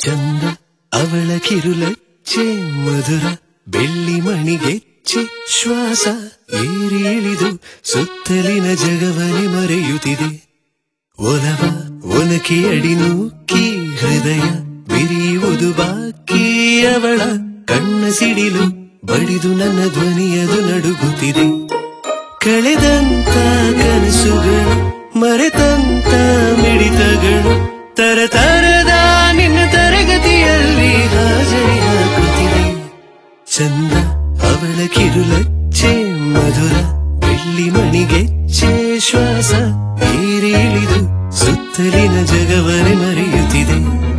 ಚಂದ ಅವಳ ಕಿರುಲಚ್ಚೆ ಮಧುರ ಬೆಳ್ಳಿ ಮಣಿಗೆಚ್ಚೆ ಶ್ವಾಸ ಏರಿ ಇಳಿದು ಸುತ್ತಲಿನ ಜಗವನೆ ಮರೆಯುತ್ತಿದೆ ಒಲವ ಒನಕೆ ಅಡಿ ನೂಕಿ ಹೃದಯ ಬಿರಿಯುವುದು ಬಾಕಿ ಅವಳ ಕಣ್ಣ ಸಿಡಿಲು ಬಡಿದು ನನ್ನ ಧ್ವನಿಯದು ನಡುಗುತ್ತಿದೆ ಕಳೆದಂತ ಕನಸುಗಳು ಮರೆತಂತ ಮಿಡಿತಗಳು ತರತರದ ನಿನ್ನ ತರಗತಿಯಲ್ಲಿ ಹಾಜರಿ ಹಾಕುತ್ತಿದೆ ಚಂದ ಅವಳ ಕಿರುಲಚ್ಚೆ ಮಧುರ ಬೆಳ್ಳಿ ಮಣಿಗೆಚ್ಚೆ ಶ್ವಾಸ ಏರಿ ಇಳಿದು ಸುತ್ತಲಿನ ಜಗವನೆ ಮರೆಯುತ್ತಿದೆ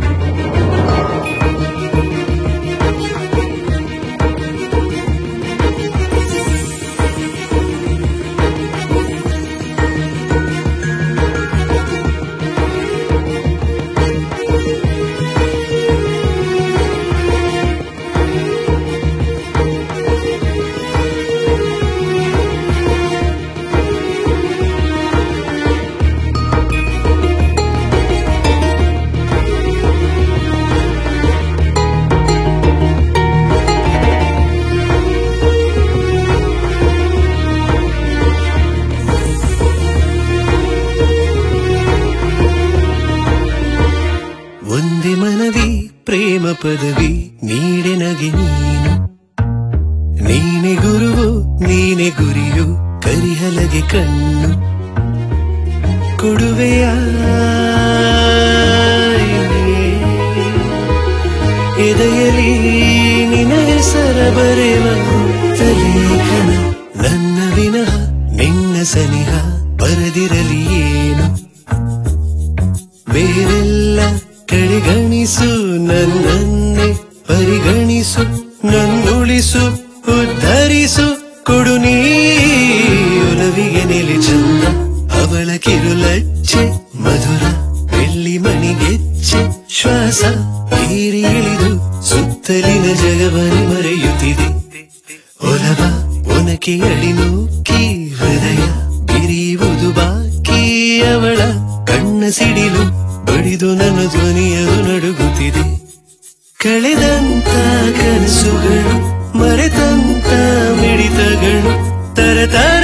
ಒಂದೇ ಮನವಿ ಪ್ರೇಮ ಪದವಿ ನೀಡೆ ನಗೆ ನೀನು ನೀನೆ ಗುರುವು ನೀನೆ ಗುರಿಯು ಕರಿಹಲಗೆ ಕಣ್ಣು ಕೊಡುವೆಯ ಎದೆಯಲಿ ನಿನ ಹೆಸರ ಬರೆವ ಲೇಖನ ನನ್ನ ವಿನಃ ನಿನ್ನ ಸನಿಹ ಬರದಿರಲಿ ಏನು ಬೇರೆಲ್ಲ ಕಡೆಗಣಿಸು ನನ್ನನ್ನೇ ಪರಿಗಣಿಸು ನನ್ನುಳಿಸು ಉದ್ಧರಿಸು ಕೊಡು ನೀ ಒಲವಿಗೆ ನೆಲೆ ಚಂದ ಅವಳ ಕಿರುಲಚ್ಚೆ ಮಧುರ ಬೆಳ್ಳಿ ಮಣಿಗೆಚ್ಚೆ ಶ್ವಾಸ ಏರಿ ಇಳಿದು ಸುತ್ತಲಿನ ಜಗವನೆ ಮರೆಯುತ್ತಿದೆ ಒಲವ ಒನಕೆ ಅಡಿನೂಕಿ ಹೃದಯ ಬಿರಿಯುವುದು ಬಾಕಿ ಅವಳ ಕಣ್ಣ ಸಿಡಿಲು ಬಡಿದು ನನ್ನ ಧ್ವನಿಯದು ನಡುಗುತ್ತಿದೆ ಕಳೆದಂತ ಕನಸುಗಳು ಮರೆತಂತ ಮಿಡಿತಗಳು ತರತರ